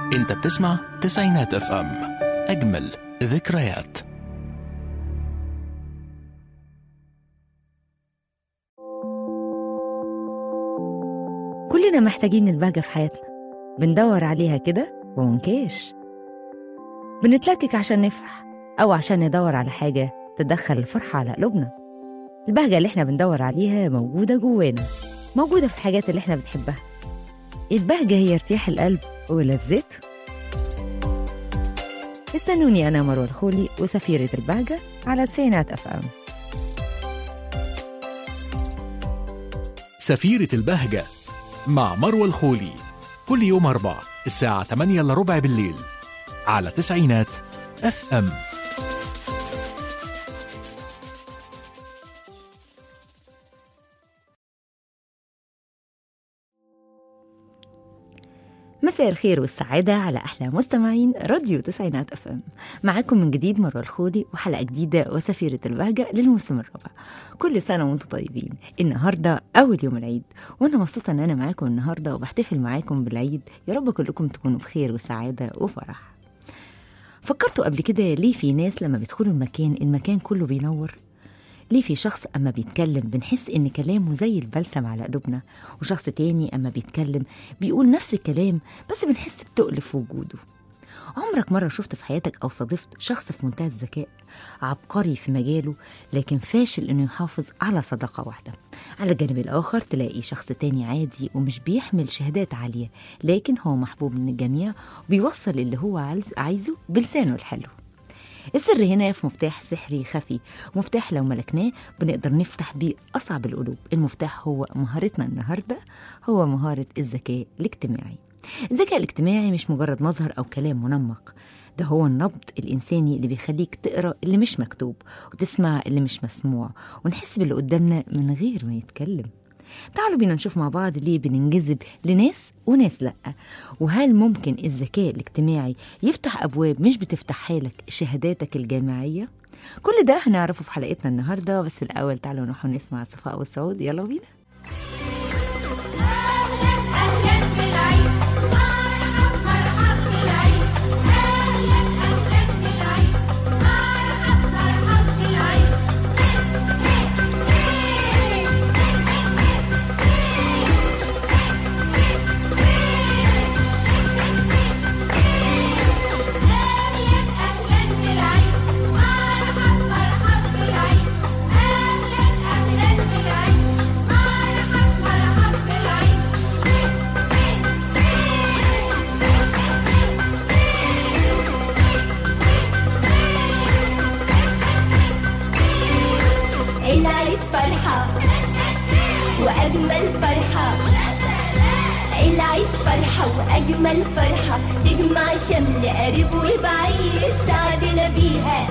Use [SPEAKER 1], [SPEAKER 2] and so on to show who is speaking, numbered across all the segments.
[SPEAKER 1] انت بتسمع تسعينات اف ام اجمل ذكريات
[SPEAKER 2] كلنا محتاجين البهجة في حياتنا بندور عليها كده ومنكاش بنتلكك عشان نفرح أو عشان ندور على حاجة تدخل الفرحة على قلوبنا البهجة اللي احنا بندور عليها موجودة جوانا موجودة في الحاجات اللي احنا بنحبها البهجة هي ارتياح القلب ولذته استنوني أنا مروة الخولي وسفيرة البهجة على تسعينات أف أم
[SPEAKER 1] سفيرة البهجة مع مروة الخولي كل يوم أربع الساعة 8 إلا ربع بالليل على تسعينات اف ام
[SPEAKER 2] مساء الخير والسعادة على أحلى مستمعين راديو تسعينات أف أم معاكم من جديد مروة الخولي وحلقة جديدة وسفيرة البهجة للموسم الرابع كل سنة وانتم طيبين النهاردة أول يوم العيد وأنا مبسوطة إن أنا معاكم النهاردة وبحتفل معاكم بالعيد يا رب كلكم تكونوا بخير وسعادة وفرح فكرتوا قبل كده ليه في ناس لما بيدخلوا المكان المكان كله بينور ليه في شخص أما بيتكلم بنحس إن كلامه زي البلسم على قلوبنا وشخص تاني أما بيتكلم بيقول نفس الكلام بس بنحس بتقل في وجوده عمرك مرة شفت في حياتك أو صادفت شخص في منتهى الذكاء عبقري في مجاله لكن فاشل إنه يحافظ على صداقة واحدة على الجانب الآخر تلاقي شخص تاني عادي ومش بيحمل شهادات عالية لكن هو محبوب من الجميع وبيوصل اللي هو عايز- عايزه بلسانه الحلو السر هنا في مفتاح سحري خفي مفتاح لو ملكناه بنقدر نفتح بيه أصعب القلوب المفتاح هو مهارتنا النهاردة هو مهارة الذكاء الاجتماعي الذكاء الاجتماعي مش مجرد مظهر أو كلام منمق ده هو النبض الإنساني اللي بيخليك تقرأ اللي مش مكتوب وتسمع اللي مش مسموع ونحس باللي قدامنا من غير ما يتكلم تعالوا بينا نشوف مع بعض ليه بننجذب لناس وناس لأ وهل ممكن الذكاء الاجتماعي يفتح أبواب مش بتفتحها لك شهاداتك الجامعية؟ كل ده هنعرفه في حلقتنا النهاردة بس الأول تعالوا نروح نسمع صفاء والسعود يلا بينا
[SPEAKER 3] أهلا بالعيد مرحب مرحب بالعيد أهلا أهلا بالعيد مرحب مرحب بالعيد أهلا أهلا بالعيد مرحب مرحب بالعيد أهلا أهلا بالعيد مرحب مرحب بالعيد العيد فرحة وأجمل فرحة العيد فرحة وأجمل فرحة تجمع شمل قريب وبعيد سعدنا بيها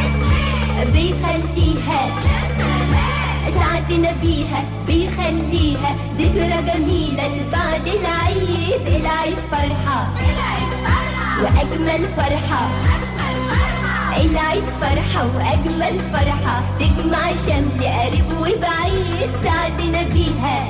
[SPEAKER 3] بيخليها سعدنا بيها بيخليها ذكرى جميلة لبعد العيد العيد فرحة وأجمل فرحة العيد فرحة وأجمل فرحة تجمع شمل قريب وبعيد سعدنا بيها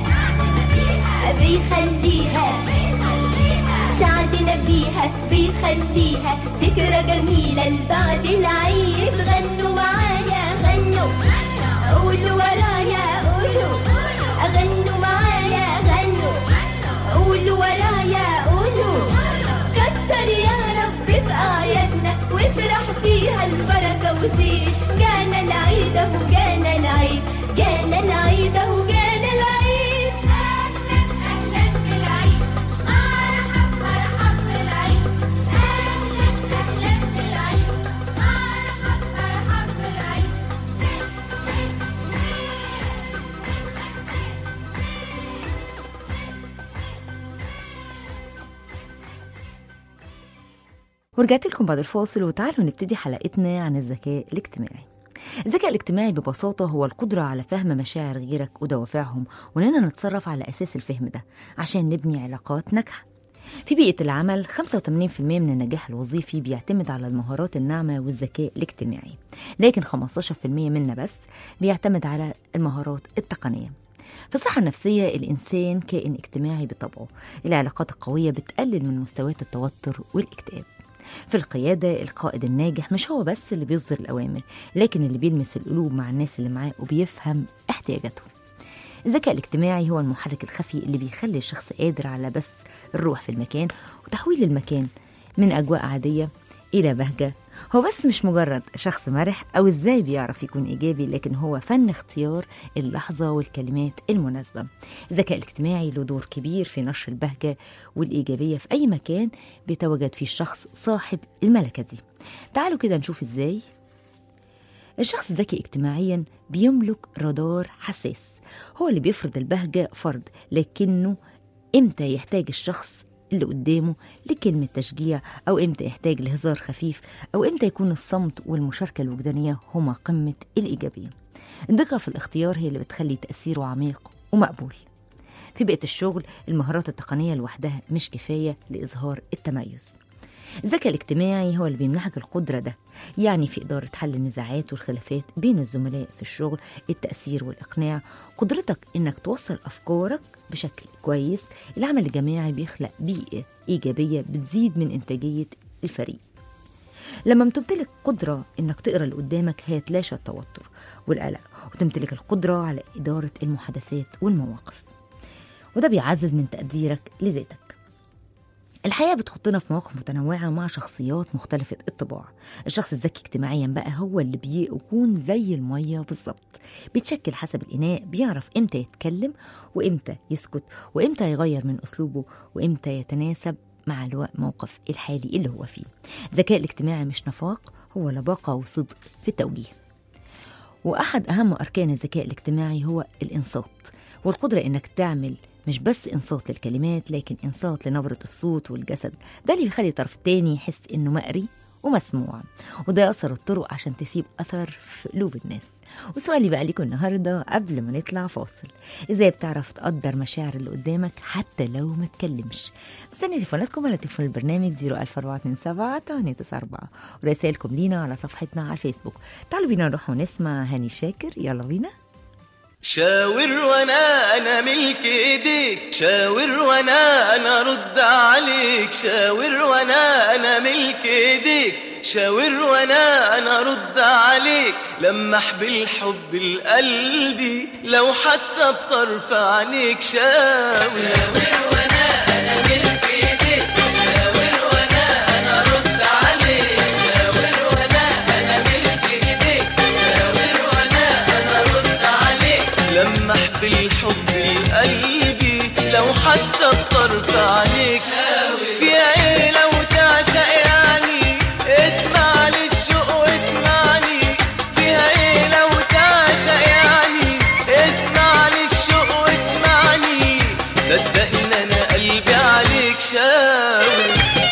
[SPEAKER 3] بيخليها سعدنا بيها بيخليها ذكرى جميلة لبعد العيد غنوا معايا غنوا قولوا ورايا قولوا غنوا معايا غنوا قولوا ورايا قولوا كتر يا رب في أعيادنا وافرح فيها البركة وزيد جانا العيد أهو جانا العيد جانا العيد أهو جانا العيد أهلا أهلا بالعيد مرحب مرحب بالعيد أهلا أهلا بالعيد مرحب مرحب بالعيد
[SPEAKER 2] ورجعت لكم بعد الفاصل وتعالوا نبتدي حلقتنا عن الذكاء الاجتماعي الذكاء الاجتماعي ببساطة هو القدرة على فهم مشاعر غيرك ودوافعهم وإننا نتصرف على أساس الفهم ده عشان نبني علاقات ناجحة في بيئة العمل 85% من النجاح الوظيفي بيعتمد على المهارات الناعمة والذكاء الاجتماعي لكن 15% منا بس بيعتمد على المهارات التقنية في الصحة النفسية الإنسان كائن اجتماعي بطبعه العلاقات القوية بتقلل من مستويات التوتر والاكتئاب في القيادة القائد الناجح مش هو بس اللي بيصدر الأوامر لكن اللي بيلمس القلوب مع الناس اللي معاه وبيفهم احتياجاتهم الذكاء الاجتماعي هو المحرك الخفي اللي بيخلي الشخص قادر على بس الروح في المكان وتحويل المكان من أجواء عادية إلى بهجة هو بس مش مجرد شخص مرح أو إزاي بيعرف يكون إيجابي لكن هو فن اختيار اللحظة والكلمات المناسبة الذكاء الاجتماعي له دور كبير في نشر البهجة والإيجابية في أي مكان بيتواجد فيه الشخص صاحب الملكة دي تعالوا كده نشوف إزاي الشخص الذكي اجتماعيا بيملك رادار حساس هو اللي بيفرض البهجة فرض لكنه امتى يحتاج الشخص اللي قدامه لكلمة تشجيع أو إمتى يحتاج لهزار خفيف أو إمتى يكون الصمت والمشاركة الوجدانية هما قمة الإيجابية الدقة في الاختيار هي اللي بتخلي تأثيره عميق ومقبول في بيئة الشغل المهارات التقنية لوحدها مش كفاية لإظهار التميز الذكاء الاجتماعي هو اللي بيمنحك القدرة ده يعني في إدارة حل النزاعات والخلافات بين الزملاء في الشغل التأثير والإقناع قدرتك إنك توصل أفكارك بشكل كويس العمل الجماعي بيخلق بيئة إيجابية بتزيد من إنتاجية الفريق لما بتمتلك قدرة إنك تقرأ اللي قدامك هيتلاشى التوتر والقلق وتمتلك القدرة على إدارة المحادثات والمواقف وده بيعزز من تقديرك لذاتك الحياة بتحطنا في مواقف متنوعة مع شخصيات مختلفة الطباع الشخص الذكي اجتماعيا بقى هو اللي بيكون زي المية بالظبط بيتشكل حسب الإناء بيعرف إمتى يتكلم وإمتى يسكت وإمتى يغير من أسلوبه وإمتى يتناسب مع الوقت موقف الحالي اللي هو فيه الذكاء الاجتماعي مش نفاق هو لباقة وصدق في التوجيه وأحد أهم أركان الذكاء الاجتماعي هو الإنصات والقدرة إنك تعمل مش بس إنصات للكلمات لكن إنصات لنبرة الصوت والجسد ده اللي بيخلي الطرف التاني يحس إنه مقري ومسموع وده أثر الطرق عشان تسيب أثر في قلوب الناس وسؤالي بقى ليكم النهاردة قبل ما نطلع فاصل إزاي بتعرف تقدر مشاعر اللي قدامك حتى لو ما تكلمش مستني تليفوناتكم على تليفون البرنامج 01427 894 ورسائلكم لينا على صفحتنا على الفيسبوك تعالوا بينا نروح ونسمع هاني شاكر يلا بينا
[SPEAKER 4] شاور وانا انا ملك ايديك شاور وانا انا رد عليك شاور وانا انا ملك ايديك شاور وانا انا رد عليك لمح بالحب القلبي لو حتى بطرف عينيك شاور شاور وانا انا ملك ايديك شاور وانا انا رد عليك شاور وانا انا ملك ايديك شاور وانا انا رد عليك لمح بالحب القلبي لو حتى بطرف عينيك في ايه لو تعشق يعني اسمع للشوق واسمعني فيها ايه لو تعشق يعني اسمع للشوق واسمعني صدقني انا قلبي عليك شاور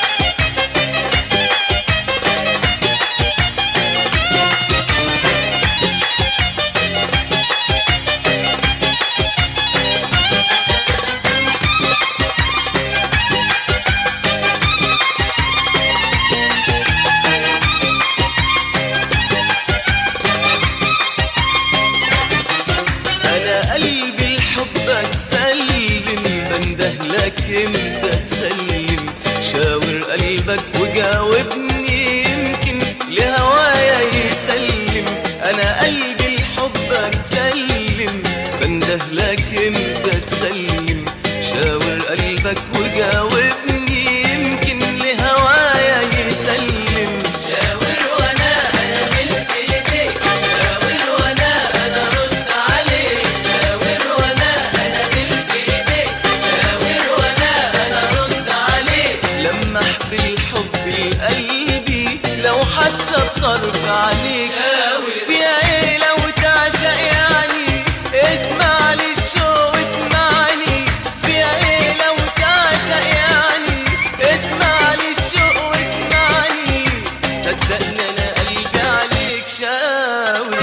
[SPEAKER 4] انا قلبي لحبك سلم بنده لك امتى تسلم شاور قلبك وجاوبني يمكن لهوايا يسلم انا قلبي لحبك سلم بنده لك امتى تسلم شاور قلبك وجاوبني يمكن لهوايا يسلم شاور وانا انا ملك ايديك شاور وانا انا رد عليك شاور وانا انا ملك ايديك شاور وانا انا رد عليك لمح بالحب القلبي لو حتى بطرف عليك فيها ايه لو تعشق يعني اسمع للشوق واسمعني فيها ايه لو تعشق يعني اسمع للشوق واسمعني صدقني انا قلبي عليك شاور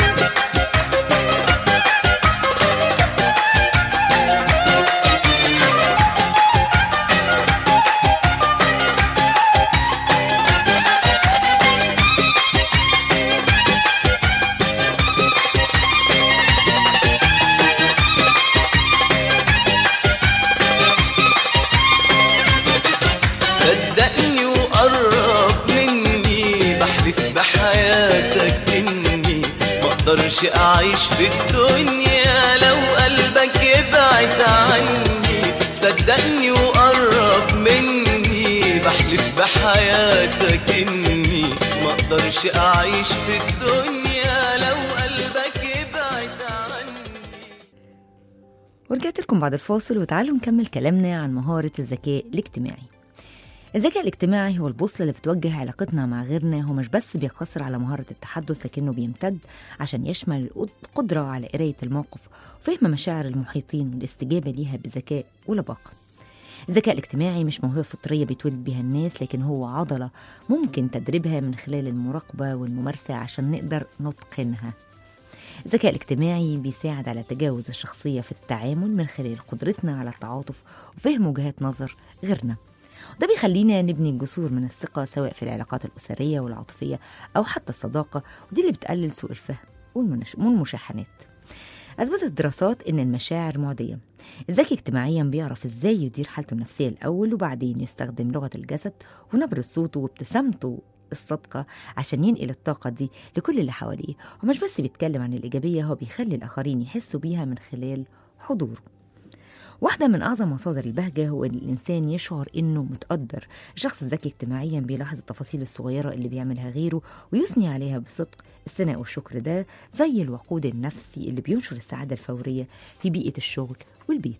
[SPEAKER 4] اقدرش اعيش في الدنيا لو قلبك يبعد عني صدقني وقرب مني بحلف بحياتك اني ما اقدرش اعيش في الدنيا لو قلبك يبعد عني
[SPEAKER 2] ورجعت لكم بعد الفاصل وتعالوا نكمل كلامنا عن مهارة الذكاء الاجتماعي الذكاء الاجتماعي هو البوصلة اللي بتوجه علاقتنا مع غيرنا هو مش بس بيقتصر على مهارة التحدث لكنه بيمتد عشان يشمل القدرة على قراية الموقف وفهم مشاعر المحيطين والاستجابة ليها بذكاء ولباقة الذكاء الاجتماعي مش موهبة فطرية بيتولد بيها الناس لكن هو عضلة ممكن تدريبها من خلال المراقبة والممارسة عشان نقدر نتقنها الذكاء الاجتماعي بيساعد على تجاوز الشخصية في التعامل من خلال قدرتنا على التعاطف وفهم وجهات نظر غيرنا ده بيخلينا نبني جسور من الثقة سواء في العلاقات الأسرية والعاطفية أو حتى الصداقة ودي اللي بتقلل سوء الفهم والمنش- والمشاحنات أثبتت الدراسات إن المشاعر معدية الذكي اجتماعيا بيعرف إزاي يدير حالته النفسية الأول وبعدين يستخدم لغة الجسد ونبرة صوته وابتسامته الصادقة عشان ينقل الطاقة دي لكل اللي حواليه ومش بس بيتكلم عن الإيجابية هو بيخلي الآخرين يحسوا بيها من خلال حضوره واحدة من أعظم مصادر البهجة هو إن الإنسان يشعر إنه متقدر الشخص الذكي اجتماعيا بيلاحظ التفاصيل الصغيرة اللي بيعملها غيره ويثني عليها بصدق الثناء والشكر ده زي الوقود النفسي اللي بينشر السعادة الفورية في بيئة الشغل والبيت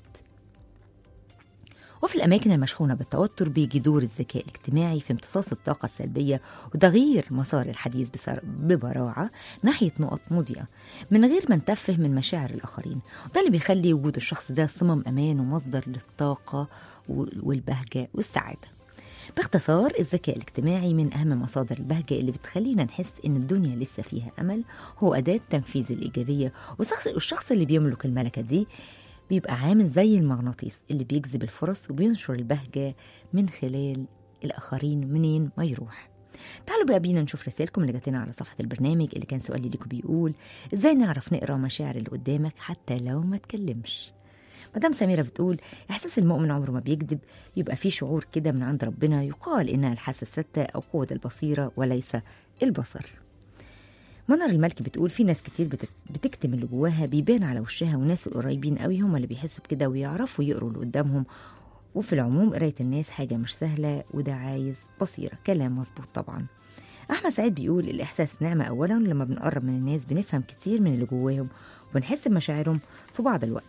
[SPEAKER 2] وفي الأماكن المشحونة بالتوتر بيجي دور الذكاء الاجتماعي في امتصاص الطاقة السلبية وتغيير مسار الحديث بصر- ببراعة ناحية نقط مضيئة من غير ما نتفه من مشاعر الآخرين وده اللي بيخلي وجود الشخص ده صمم أمان ومصدر للطاقة وال- والبهجة والسعادة باختصار الذكاء الاجتماعي من أهم مصادر البهجة اللي بتخلينا نحس إن الدنيا لسه فيها أمل هو أداة تنفيذ الإيجابية والشخص والشخص اللي بيملك الملكة دي بيبقى عامل زي المغناطيس اللي بيجذب الفرص وبينشر البهجة من خلال الآخرين منين ما يروح تعالوا بقى بينا نشوف رسائلكم اللي جاتنا على صفحة البرنامج اللي كان سؤالي ليكم بيقول ازاي نعرف نقرا مشاعر اللي قدامك حتى لو ما تكلمش مدام سميرة بتقول إحساس المؤمن عمره ما بيكذب يبقى في شعور كده من عند ربنا يقال إنها الحاسة الستة أو قوة البصيرة وليس البصر منر الملكي بتقول في ناس كتير بت- بتكتم اللي جواها بيبان على وشها وناس قريبين قوي هم اللي بيحسوا بكده ويعرفوا يقروا اللي قدامهم وفي العموم قراية الناس حاجة مش سهلة وده عايز بصيرة كلام مظبوط طبعا أحمد سعيد بيقول الإحساس نعمة أولا لما بنقرب من الناس بنفهم كتير من اللي جواهم وبنحس بمشاعرهم في بعض الوقت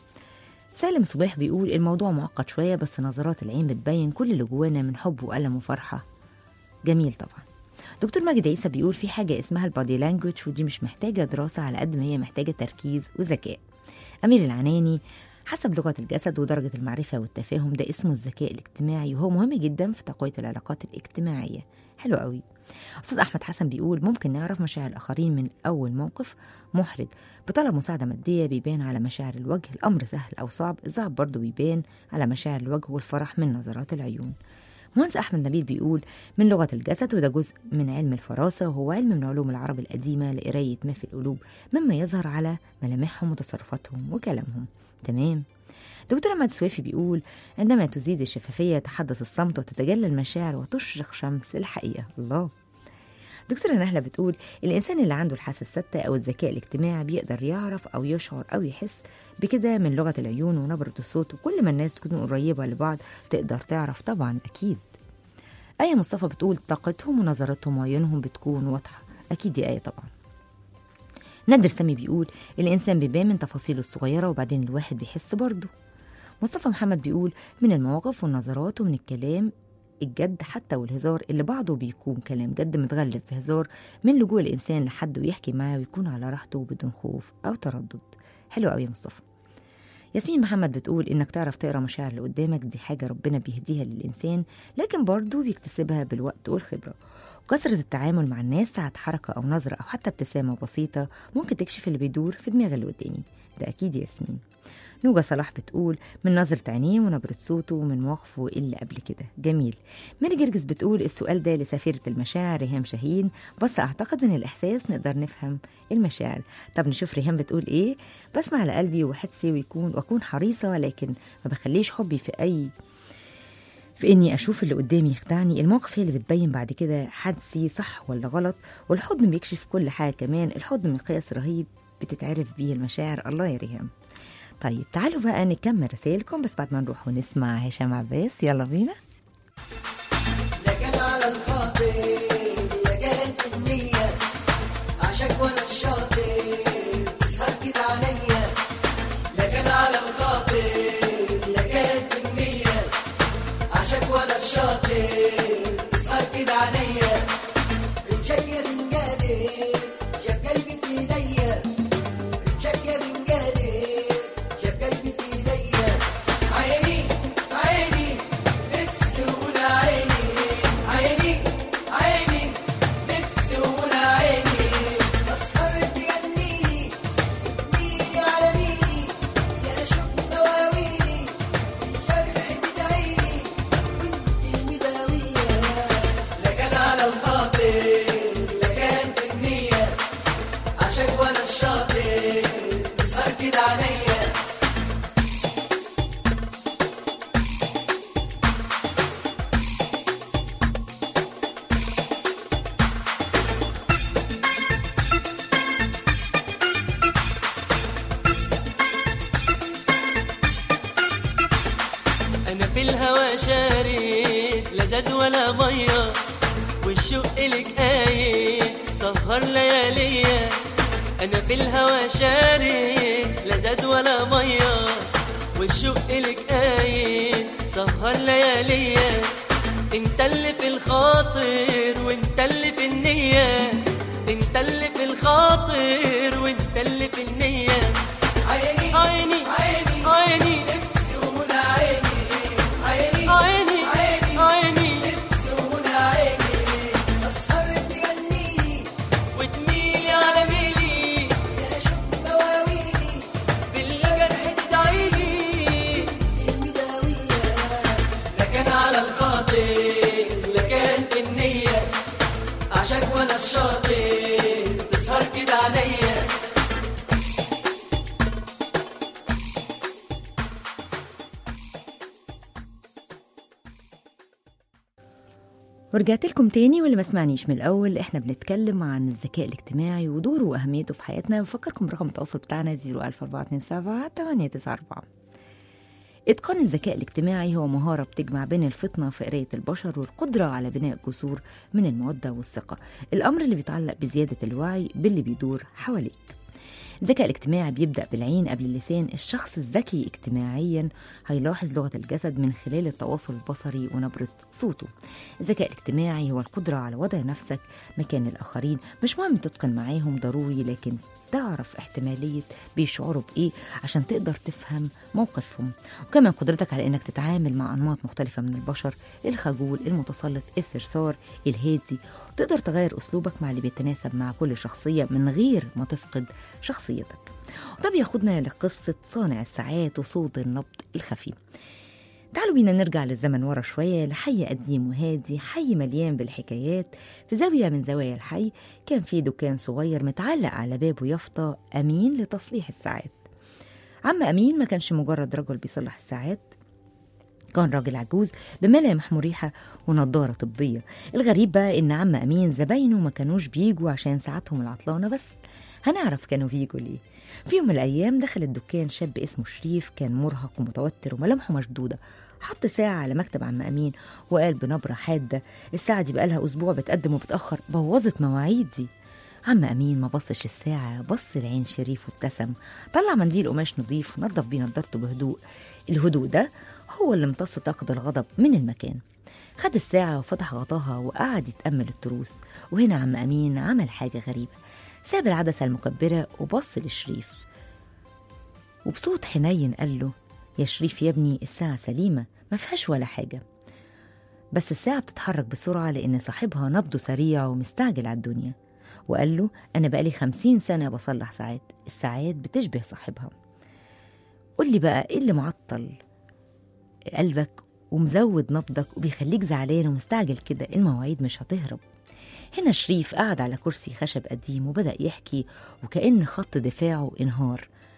[SPEAKER 2] سالم صبيح بيقول الموضوع معقد شوية بس نظرات العين بتبين كل اللي جوانا من حب وألم وفرحة جميل طبعا دكتور ماجد عيسى بيقول في حاجة اسمها البادي لانجوج ودي مش محتاجة دراسة على قد ما هي محتاجة تركيز وذكاء أمير العناني حسب لغة الجسد ودرجة المعرفة والتفاهم ده اسمه الذكاء الاجتماعي وهو مهم جدا في تقوية العلاقات الاجتماعية حلو قوي أستاذ أحمد حسن بيقول ممكن نعرف مشاعر الآخرين من أول موقف محرج بطلب مساعدة مادية بيبان على مشاعر الوجه الأمر سهل أو صعب الصعب برضه بيبان على مشاعر الوجه والفرح من نظرات العيون مهندس أحمد نبيل بيقول من لغة الجسد وده جزء من علم الفراسة وهو علم من علوم العرب القديمة لقراية ما في القلوب مما يظهر على ملامحهم وتصرفاتهم وكلامهم تمام دكتور أحمد سويفي بيقول عندما تزيد الشفافية يتحدث الصمت وتتجلى المشاعر وتشرق شمس الحقيقة الله دكتورة نهلة بتقول الإنسان اللي عنده الحاسة الستة أو الذكاء الاجتماعي بيقدر يعرف أو يشعر أو يحس بكده من لغة العيون ونبرة الصوت وكل ما الناس تكون قريبة لبعض تقدر تعرف طبعا أكيد آية مصطفى بتقول طاقتهم ونظراتهم وعيونهم بتكون واضحة أكيد يا آية طبعا نادر سامي بيقول الإنسان بيبان من تفاصيله الصغيرة وبعدين الواحد بيحس برضه مصطفى محمد بيقول من المواقف والنظرات ومن الكلام الجد حتى والهزار اللي بعضه بيكون كلام جد متغلف بهزار من لجوء الإنسان لحد ويحكي معاه ويكون على راحته بدون خوف أو تردد حلو قوي يا مصطفى ياسمين محمد بتقول إنك تعرف تقرا مشاعر اللي قدامك دي حاجة ربنا بيهديها للإنسان لكن برضه بيكتسبها بالوقت والخبرة كثرة التعامل مع الناس ساعة حركة أو نظرة أو حتى ابتسامة بسيطة ممكن تكشف اللي بيدور في دماغ اللي قدامي ده أكيد يا ياسمين نوجة صلاح بتقول من نظرة عينيه ونبرة صوته ومن مواقفه اللي قبل كده جميل ميري جرجس بتقول السؤال ده لسفيرة المشاعر ريهام شاهين بس أعتقد من الإحساس نقدر نفهم المشاعر طب نشوف ريهام بتقول إيه بسمع على قلبي وحدسي ويكون وأكون حريصة ولكن ما بخليش حبي في أي في اني اشوف اللي قدامي يخدعني المواقف هي اللي بتبين بعد كده حدسي صح ولا غلط والحضن بيكشف كل حاجه كمان الحضن مقياس رهيب بتتعرف بيه المشاعر الله يا ريهام طيب تعالوا بقى نكمل رسائلكم بس بعد ما نروح ونسمع هشام عباس يلا بينا
[SPEAKER 5] لكن على الخاطر لقيت النية عشاك وانا الشاطر تسهر كده عليا لكن على الخاطر لقيت النية عشاك وانا الشاطر تسهر كده عليا رمشك يا بنجادر جاب قلبي في ايديا رمشك يا بنجادر جاب قلبي في ايديا عيني عيني بتسول عيني عيني عيني بتسول عيني أسهر تجنيني تبنيني على ميني يا شوق دواويني الجرح بدعيني وانت المداوية لكن على الخاطر لكن بالنية عشان وانا الشاطر تسهر كده عليا
[SPEAKER 4] انا في الهوى شارد لا زاد ولا ميه والشوق لك قايد سهر لياليا انا في الهوى شارد لا زاد ولا ميه والشوق لك قايد سهر لياليا انت اللي في الخاطر وانت اللي في النيه انت اللي في الخاطر وانت اللي في النيه
[SPEAKER 5] عيني
[SPEAKER 4] عيني
[SPEAKER 5] عيني
[SPEAKER 4] عيني
[SPEAKER 5] بتسول عيني عيني
[SPEAKER 4] عيني
[SPEAKER 5] عيني
[SPEAKER 4] عيني
[SPEAKER 5] بتسول عيني أسهر تجنيني
[SPEAKER 4] وتميلي على ميلي
[SPEAKER 5] يا شوق دواويني
[SPEAKER 4] بالجرح تدعيلي
[SPEAKER 5] المداوية لكن على الخاطر لكن في النية عشاك وانا الشاطر تسهر كده عليا
[SPEAKER 2] ورجعت لكم تاني واللي ما سمعنيش من الأول احنا بنتكلم عن الذكاء الاجتماعي ودوره وأهميته في حياتنا بفكركم برقم التواصل بتاعنا 01427 894 إتقان الذكاء الاجتماعي هو مهارة بتجمع بين الفطنة في قراية البشر والقدرة على بناء جسور من المودة والثقة الأمر اللي بيتعلق بزيادة الوعي باللي بيدور حواليك الذكاء الاجتماعي بيبدأ بالعين قبل اللسان الشخص الذكي اجتماعيا هيلاحظ لغة الجسد من خلال التواصل البصري ونبرة صوته الذكاء الاجتماعي هو القدرة على وضع نفسك مكان الآخرين مش مهم تتقن معاهم ضروري لكن تعرف احتمالية بيشعروا بإيه عشان تقدر تفهم موقفهم وكمان قدرتك على إنك تتعامل مع أنماط مختلفة من البشر الخجول المتسلط الثرثار الهادي وتقدر تغير أسلوبك مع اللي بيتناسب مع كل شخصية من غير ما تفقد شخصيتك وده بياخدنا لقصة صانع الساعات وصوت النبض الخفي تعالوا بينا نرجع للزمن ورا شوية لحي قديم وهادي حي مليان بالحكايات في زاوية من زوايا الحي كان في دكان صغير متعلق على بابه يافطة أمين لتصليح الساعات عم أمين ما كانش مجرد رجل بيصلح الساعات كان راجل عجوز بملامح مريحة ونضارة طبية الغريب بقى إن عم أمين زباينه ما كانوش بيجوا عشان ساعاتهم العطلانة بس هنعرف كانوا بيجوا ليه في يوم من الأيام دخل الدكان شاب اسمه شريف كان مرهق ومتوتر وملامحه مشدودة حط ساعة على مكتب عم أمين وقال بنبرة حادة الساعة دي بقالها أسبوع بتقدم وبتأخر بوظت مواعيدي عم أمين ما بصش الساعة بص لعين شريف وابتسم طلع منديل قماش نظيف ونضف بيه نضارته بهدوء الهدوء ده هو اللي امتص طاقة الغضب من المكان خد الساعة وفتح غطاها وقعد يتأمل التروس وهنا عم أمين عمل حاجة غريبة ساب العدسة المكبرة وبص لشريف وبصوت حنين قال له يا شريف يا ابني الساعة سليمة ما فيهاش ولا حاجة بس الساعة بتتحرك بسرعة لأن صاحبها نبضه سريع ومستعجل على الدنيا وقال له أنا بقالي خمسين سنة بصلح ساعات الساعات بتشبه صاحبها قول لي بقى إيه اللي معطل قلبك ومزود نبضك وبيخليك زعلان ومستعجل كده المواعيد مش هتهرب هنا شريف قعد على كرسي خشب قديم وبدأ يحكي وكأن خط دفاعه انهار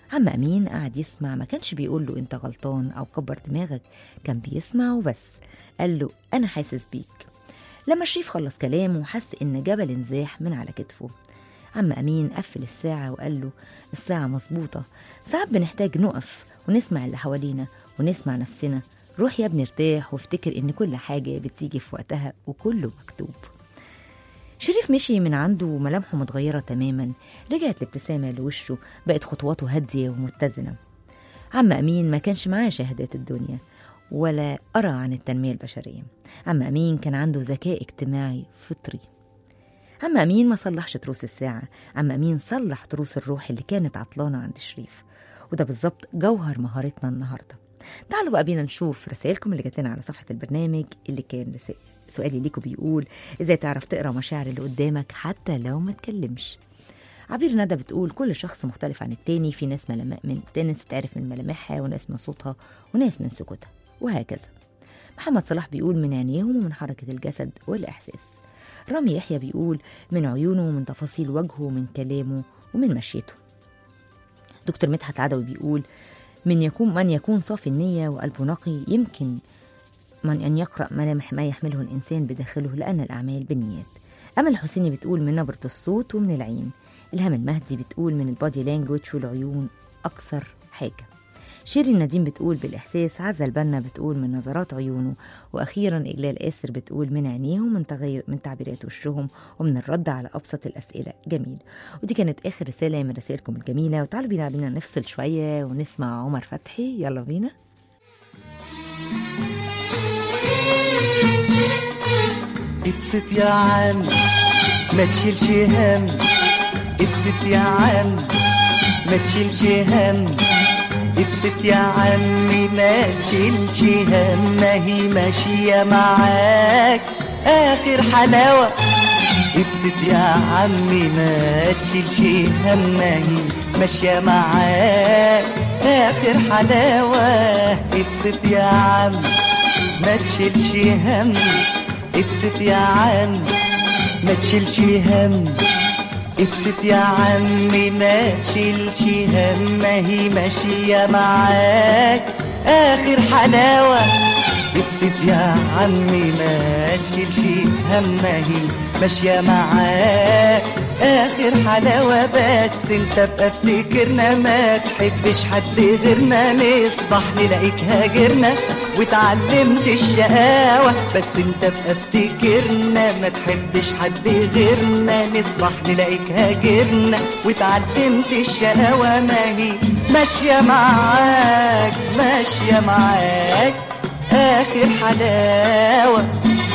[SPEAKER 2] عم أمين قعد يسمع ما كانش بيقول له أنت غلطان أو كبر دماغك كان بيسمع وبس قال له أنا حاسس بيك لما شريف خلص كلامه حس إن جبل انزاح من على كتفه عم أمين قفل الساعة وقال له الساعة مظبوطة ساعات بنحتاج نقف ونسمع اللي حوالينا ونسمع نفسنا روح يا ابني ارتاح وافتكر إن كل حاجة بتيجي في وقتها وكله مكتوب شريف مشي من عنده وملامحه متغيرة تماما رجعت الابتسامة لوشه بقت خطواته هادية ومتزنة عم أمين ما كانش معاه شهادات الدنيا ولا قرأ عن التنمية البشرية عم أمين كان عنده ذكاء اجتماعي فطري عم أمين ما صلحش تروس الساعة عم أمين صلح تروس الروح اللي كانت عطلانة عند شريف وده بالظبط جوهر مهارتنا النهاردة تعالوا بقى بينا نشوف رسائلكم اللي جات لنا على صفحة البرنامج اللي كان رسائل سؤالي ليكم بيقول ازاي تعرف تقرا مشاعر اللي قدامك حتى لو ما تكلمش عبير ندى بتقول كل شخص مختلف عن التاني في ناس ملامح من ناس تعرف من ملامحها وناس من صوتها وناس من سكوتها وهكذا محمد صلاح بيقول من عينيهم ومن حركة الجسد والإحساس رامي يحيى بيقول من عيونه ومن تفاصيل وجهه ومن كلامه ومن مشيته دكتور مدحت عدوي بيقول من يكون من يكون صافي النية وقلبه نقي يمكن من أن يقرأ ملامح ما يحمله الإنسان بداخله لأن الأعمال بالنيات أمل الحسيني بتقول من نبرة الصوت ومن العين إلهام المهدي بتقول من البادي لانجوج والعيون أكثر حاجة شيرين نديم بتقول بالإحساس عزة البنا بتقول من نظرات عيونه وأخيرا إجلال آسر بتقول من عينيهم من, تغير من تعبيرات وشهم ومن الرد على أبسط الأسئلة جميل ودي كانت آخر رسالة من رسائلكم الجميلة وتعالوا بينا بينا نفصل شوية ونسمع عمر فتحي يلا بينا
[SPEAKER 6] ابسط يا عم ما تشيلش هم ابسط يا عم ما تشيلش هم ابسط يا عمي ما تشيلش هم ما هي ماشية معاك آخر حلاوة ابسط يا عمي ما تشيلش هم ما هي ماشية معاك آخر حلاوة ابسط يا عم ما تشيلش هم ابسط يا عم ما تشيلش هم ابسط يا عمي ما تشيلش هم ما هي ماشية معاك آخر حلاوة ابسط يا عمي ما تشيلش هم ما هي ماشية معاك آخر حلاوة بس انت بقى افتكرنا ما تحبش حد غيرنا نصبح نلاقيك هاجرنا واتعلمت الشقاوة بس انت بقى افتكرنا ما تحبش حد غيرنا نصبح نلاقيك هاجرنا واتعلمت الشقاوة ما هي ماشية معاك ماشية معاك آخر حلاوة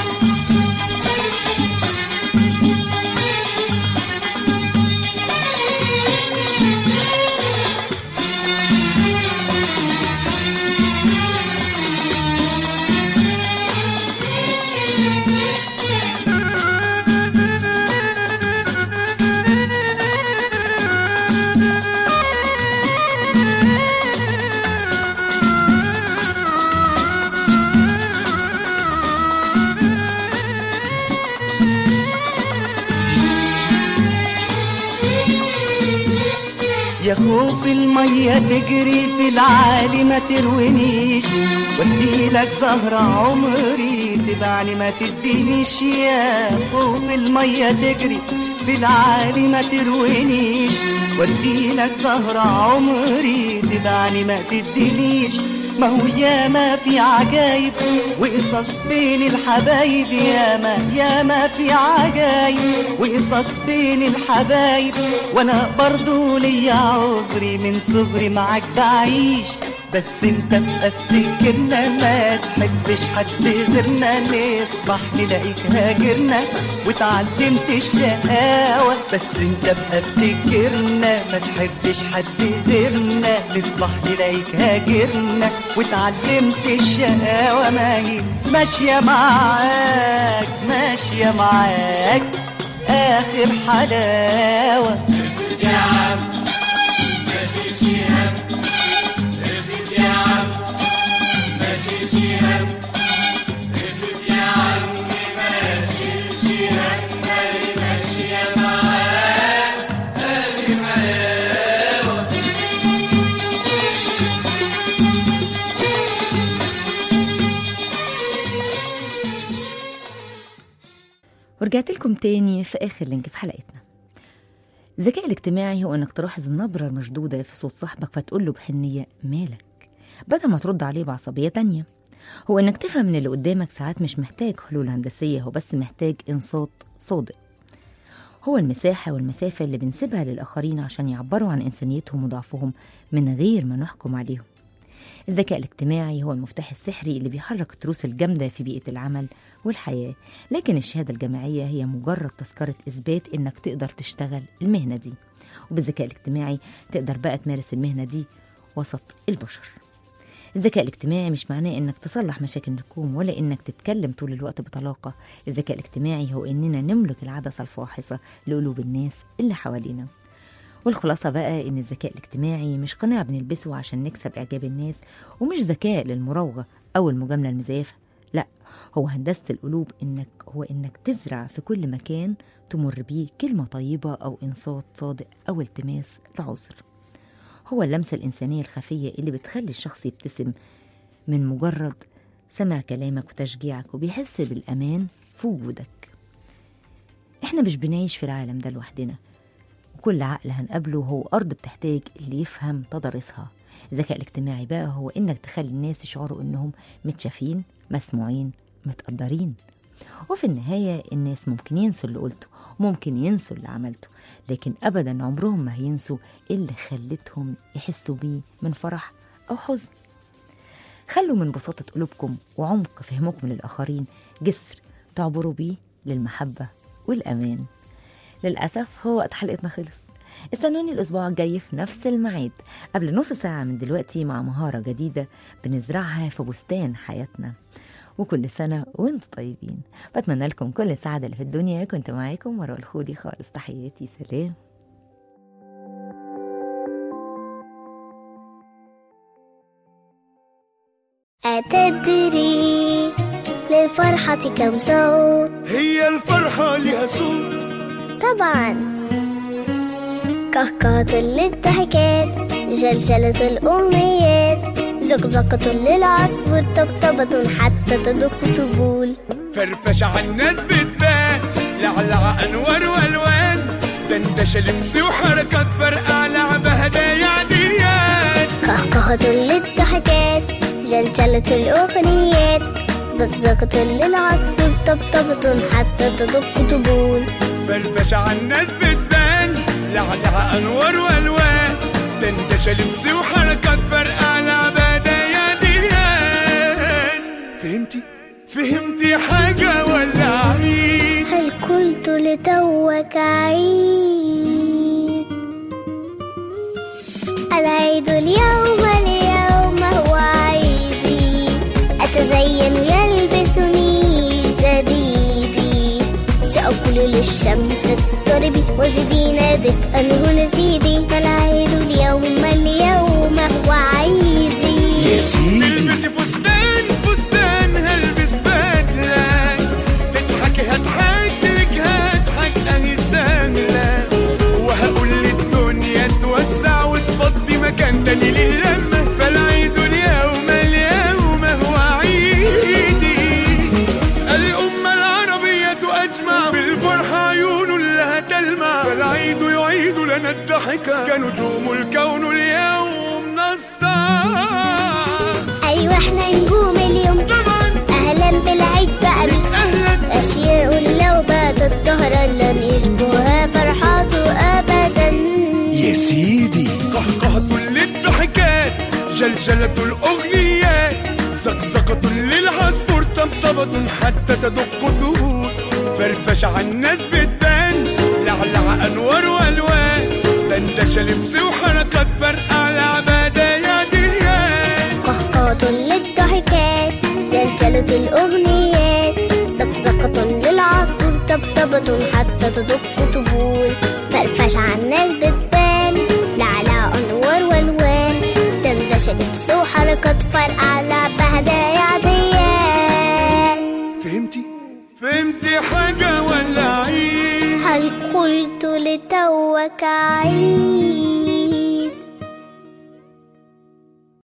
[SPEAKER 6] يا خوف المية تجري في العالي ما تروينيش وديلك زهرة عمري تبعني ما تدينيش يا خوف المية تجري في العالي ما تروينيش وديلك زهرة عمري تبعني ما تدينيش ما هو ياما في عجايب وقصص بين الحبايب ياما ياما في عجايب وقصص بين الحبايب وانا برضو ليا عذري من صغري معاك بعيش بس انت بقى افتكرنا ما تحبش حد غيرنا نصبح نلاقيك هاجرنا واتعلمت الشقاوة بس انت بقى افتكرنا ما تحبش حد غيرنا نصبح نلاقيك هاجرنا واتعلمت الشقاوة ما هي ماشية معاك ماشية معاك آخر حلاوة
[SPEAKER 2] ورجعت لكم تاني في آخر لينك في حلقتنا الذكاء الاجتماعي هو إنك تلاحظ النبرة المشدودة في صوت صاحبك فتقول له بحنية مالك بدل ما ترد عليه بعصبية تانية هو إنك تفهم إن اللي قدامك ساعات مش محتاج حلول هندسية هو بس محتاج إنصات صادق هو المساحة والمسافة اللي بنسيبها للآخرين عشان يعبروا عن إنسانيتهم وضعفهم من غير ما نحكم عليهم الذكاء الاجتماعي هو المفتاح السحري اللي بيحرك التروس الجامدة في بيئة العمل والحياة لكن الشهادة الجامعية هي مجرد تذكرة إثبات إنك تقدر تشتغل المهنة دي وبالذكاء الاجتماعي تقدر بقى تمارس المهنة دي وسط البشر الذكاء الاجتماعي مش معناه انك تصلح مشاكل الكون ولا انك تتكلم طول الوقت بطلاقة الذكاء الاجتماعي هو اننا نملك العدسة الفاحصة لقلوب الناس اللي حوالينا والخلاصة بقى إن الذكاء الاجتماعي مش قناع بنلبسه عشان نكسب إعجاب الناس ومش ذكاء للمراوغة أو المجاملة المزيفة لا هو هندسة القلوب إنك هو إنك تزرع في كل مكان تمر بيه كلمة طيبة أو إنصات صادق أو التماس لعذر هو اللمسة الإنسانية الخفية اللي بتخلي الشخص يبتسم من مجرد سمع كلامك وتشجيعك وبيحس بالأمان في وجودك إحنا مش بنعيش في العالم ده لوحدنا وكل عقل هنقابله هو أرض بتحتاج اللي يفهم تضاريسها الذكاء الاجتماعي بقى هو إنك تخلي الناس يشعروا إنهم متشافين مسموعين متقدرين وفي النهاية الناس ممكن ينسوا اللي قلته وممكن ينسوا اللي عملته لكن أبدا عمرهم ما هينسوا اللي خلتهم يحسوا بيه من فرح أو حزن خلوا من بساطة قلوبكم وعمق فهمكم للآخرين جسر تعبروا بيه للمحبة والأمان للأسف هو وقت حلقتنا خلص استنوني الأسبوع الجاي في نفس الميعاد قبل نص ساعة من دلوقتي مع مهارة جديدة بنزرعها في بستان حياتنا وكل سنة وانتم طيبين بتمنى لكم كل السعادة اللي في الدنيا كنت معاكم مروة الخولي خالص تحياتي سلام
[SPEAKER 7] أتدري للفرحة كم صوت
[SPEAKER 5] هي الفرحة لها صوت
[SPEAKER 7] طبعا كهكهة للضحكات جلجلة الأمنيات زقزقة للعصفور طبطبة حتى تدق طبول
[SPEAKER 5] فرفشة عالناس بتبان لعلع أنوار وألوان دندشة لبس وحركات فرقع لعبة هدايا عاديات
[SPEAKER 7] كهكهة للضحكات جلجلة الأغنيات زقزقة للعصفور طبطبة حتى تدق طبول
[SPEAKER 5] فرفشة عالناس بتبان لعلع أنوار وألوان دندشة لبس وحركات فرقع لعبة هدايا عاديات فهمتي؟ فهمتي حاجة ولا عيد؟
[SPEAKER 7] هل قلت لتوك عيد العيد اليوم اليوم هو عيدي أتزين يلبسني جديدي سأقول للشمس اضطربي وزدينا دفئا هنا زيدي العيد اليوم اليوم هو عيدي
[SPEAKER 5] تلبسي فستان فستان هلبس بدلة تضحكي هضحك لك هضحك اهي سهلة وهقول للدنيا توسع وتفضي مكان تاني للمة فالعيد اليوم اليوم هو عيدي الأمة العربية أجمع بالفرحة عيون لها تلمع فالعيد يعيد لنا الضحكة كنجوم الكون اليوم نسطع
[SPEAKER 7] أيوة احنا نجوم اليوم
[SPEAKER 5] طبعا
[SPEAKER 7] أهلا بالعيد بقى
[SPEAKER 5] أهلا
[SPEAKER 7] أشياء لو باتت ظهرا لن يشبهها فرحاته أبدا
[SPEAKER 8] يا سيدي
[SPEAKER 5] قهقهة للضحكات جلجلة الأغنيات زقزقة للعصفور طبطبة حتى تدق طهور فرفشة عالناس بتبان لعلع أنوار وألوان دندشة لبس وحركات فرقع لعبة هدايا ديان
[SPEAKER 7] قهقهة للضحكات جلجلة الأغنيات زقزقة للعصفور طبطبة حتى تدق طبول فرفش عالناس بتبان لعلى أنوار والوان دندشة لبس وحركات فرقع لعبة هدايا عاديات
[SPEAKER 5] فهمتي؟ فهمتي حاجة ولا عيد؟
[SPEAKER 7] هل قلت لتوك عيد